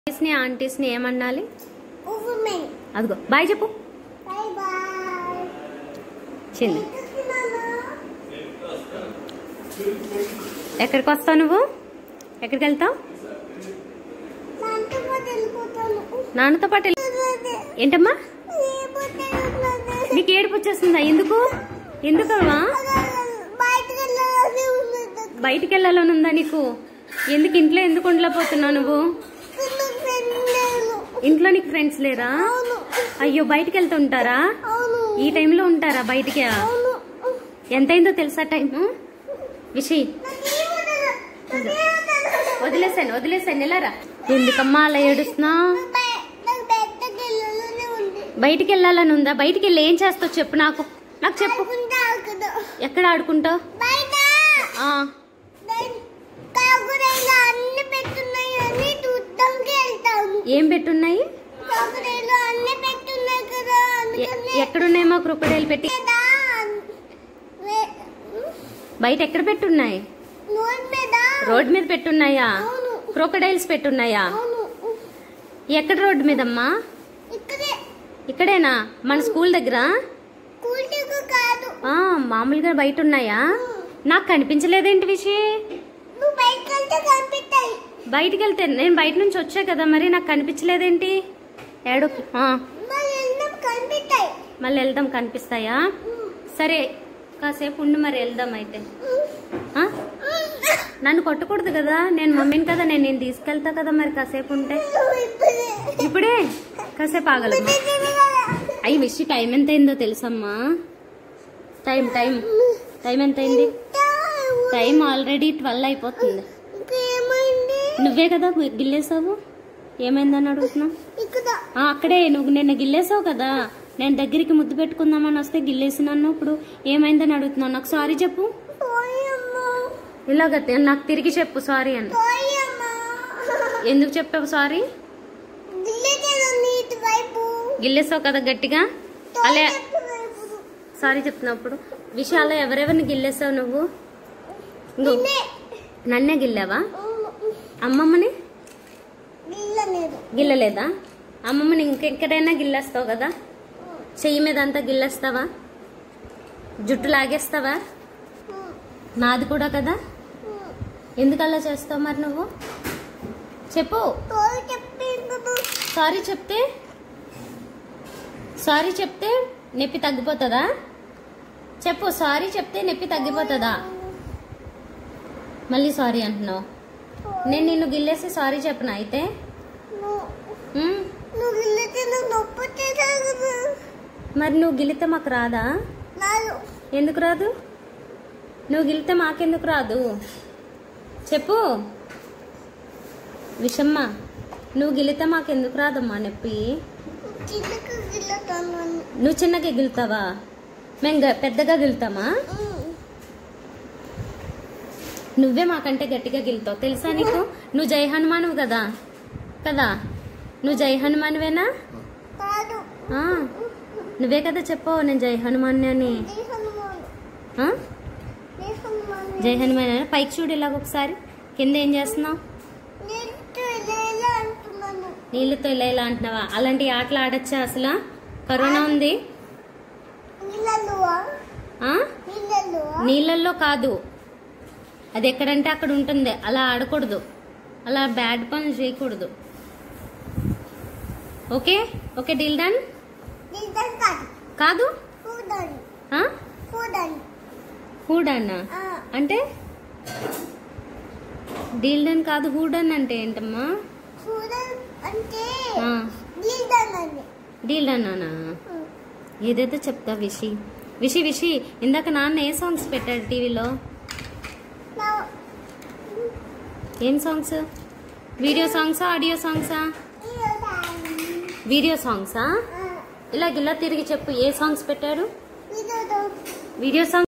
ని ఆంటీస్ ని ఏమన్నాలి ఉమెన్ అదిగో బాయ్ చెప్పు బై బాయ్ చిన్న ఎక్కడికి వస్తావు నువ్వు ఎక్కడికి వెళ్తావు నాతో పాటు వెళ్ళిపోతాను నాన్నతో పాటు వెళ్- ఏంటమ్మా నీకు ఏడుపు వచ్చేస్తుందా ఎందుకు ఎందుకమ్మా బయటకు వెళ్ళాలని ఉన్నది బయటికి వెళ్ళాలని ఉందా నీకు ఎందుకు ఇంట్లో ఎందుకు ఉండలేకపోతున్నావు నువ్వు నాకు ఫ్రెండ్ లేరు ఇంట్లో నీకు ఫ్రెండ్స్ లేరా అవును అయ్యో బయటికి వెళ్తుంటారా అవును ఈ టైంలో ఉంటారా బయటికి అవును ఎంతైందో తెలుసా టైము విషి నాకేమొదలు నాకేమొదలు వదిలేసాను వదిలేసాను వెళ్ళారా ఎందుకమ్మా అలా ఏడుస్తున్నా నాకు బయటకు వెళ్ళాలని ఉంది బయటికి వెళ్ళాలని ఉందా బయటికి వెళ్ళి ఏం చేస్తావు చెప్పు నాకు నాకు చెప్పు ఆడుకుంటావు కదా ఎక్కడ ఆడుకుంటావు బయట ఆ, కాకురైలు అన్ని పెట్టున్నాయి అని చూడ్డానికి వెళ్తాము ఏం పెట్టున్నాయి కాకురైలు అన్ని పెట్టున్నాయి కదా ఎ- అందుకని ఎక్కడున్నాయేమో క్రొకడైల్ పెట్టి కదా వే- బయట ఎక్కడ పెట్టున్నాయి నోట్ మీద రోడ్ మీద పెట్టున్నాయా అవును క్రొకడైల్స్ పెట్టున్నాయా అవును ఎక్కడ రోడ్డు మీదమ్మా ఇక్కడే ఇక్కడేనా మన స్కూల్ దగ్గర కూల్టీకు కాదు ఆ మామూలుగా బయట ఉన్నాయా నాకు కనిపించలేదేంటి విషి నువ్వు బయటకు వెళ్తే కనిపిస్తాయి బయటికి వెళ్తే నేను బయట నుంచి వచ్చా కదా మరి నాకు కనిపించలేదేంటి ఏడు ఆ, మళ్ళీ వెళ్దాం కనిపిస్తాయి మళ్ళీ వెళ్దాం కనిపిస్తాయా సరే కాసేపు ఉండి మరి వెళ్దాం అయితే ఆ? నన్ను కొట్టకూడదు కదా నేను మమ్మీని కదా నేను నేను తీసుకెళ్తా కదా మరి కాసేపు ఉంటే నువ్వు ఇప్పుడే ఇప్పుడే కాసేపు ఆగలమ్మా అయ్యి విషి టైం ఎంత అయిందో తెలుసమ్మా టైం టైం టైం ఎంత అయింది టైం ఆల్రెడీ ట్వెల్వ్ అయిపోతుంది ఇంకేమైంది నువ్వే కదా గిల్లేసావు ఏమైందని అడుగుతున్నా ఇక్కడ ఆ, అక్కడే నువ్వు నిన్న గిల్లేసావు కదా నేను దగ్గరికి ముద్దు పెట్టుకుందామని వస్తే గిల్లేసినాను ఇప్పుడు ఏమైందని అడుగుతున్నావు నాకు సారీ చెప్పు పోయమ్మా ఇలాగ తి- నాకు తిరిగి చెప్పు సారీ అని పోయమ్మా ఎందుకు చెప్పావు సారీ దిల్లేదా నీటి వైపు గిల్లేసావు కదా గట్టిగా అలా తోట వైపు సారీ చెప్తున్నప్పుడు విషయాల్లో ఎవరెవరిని గిల్లేసావు నువ్వు ఇంకో నిన్నే నన్నే గిల్లావా అమ్మమ్మని గిల్లలేదు గిల్లలేదా అమ్మమ్మని ఇంకెక్కడైనా గిల్లేస్తావు కదా చెయ్యి మీద అంతా గిల్లేస్తావా జుట్టు లాగేస్తావా నాది కూడా కదా ఎందుకు అలా చేస్తావు మరి నువ్వు చెప్పు తోలు చెప్పిండు సారీ చెప్తే సారీ చెప్తే నొప్పి తగ్గిపోతుందా చెప్పు సారీ చెప్తే నొప్పి తగ్గిపోతుందా మళ్ళీ సారీ అంటున్నావు నేను నిన్ను గిల్లేసి సారీ చెప్పనా అయితే నువ్వు ఉమ్, నువ్వు గిల్లితే నాకు నొప్పి వచ్చేసావు కదా మరి నువ్వు గిలితే మాకు రాదా నాలు ఎందుకు రాదు నువ్వు గిలితే మాకెందుకు రాదు చెప్పు విషమ్మ నువ్వు గిలితే మాకెందుకు రాదమ్మా నొప్పి చిన్నకు గిల్లతాను నువ్వు చిన్నగా గిలుతావా మేము గ- పెద్దగా గిలుతామా నువ్వే మాకంటే గట్టిగా గిలుతావు తెలుసా నీకు నువ్వు జై హనుమానువు కదా కదా నువ్వు జై హనుమానువేనా కాదు ఆ, నువ్వే కదా చెప్పావు నేను జై హనుమాన్ అని నీ హనుమాను ఆ? నీ హనుమాను జై హనుమాన్ అని పైకి చూడు ఇలాగ ఒకసారి కింద ఏం చేస్తున్నావు నేను ఇలా అంటున్నాను నీళ్ళతో ఇలా ఇలా అంటున్నావా అలాంటి ఆటలు ఆడచ్చా అసలు కరోనా ఉంది నీళ్ళలువా ఆ? నీళ్ళలువా నీళ్ళల్లో కాదు అది ఎక్కడంటే అక్కడ ఉంటుంది అలా ఆడకూడదు అలా బ్యాడ్ పనులు చేయకూడదు ఓకే ఓకే డీల్ డన్ నీళ్ళని కాదు కాదు కూడని ఆ? కూడని హూడన్నా ఆ, అంటే డీల్ డన్ కాదు హూడన్ అంటే ఏంటమ్మా కూడని అంటే ఆ, నీళ్ళని డీల్ డన్నానా ఏదైతే చెప్తా విషి విషి విషి ఇందాక నాన్న ఏ సాంగ్స్ పెట్టాడు టీవీలో ఏం సాంగ్స్ వీడియో సాంగ్సా ఆడియో సాంగ్సా వీడియో సాంగ్సా ఇలా ఇలా తిరిగి చెప్పు ఏ సాంగ్స్ పెట్టాడు ఇదో వీడియో సాంగ్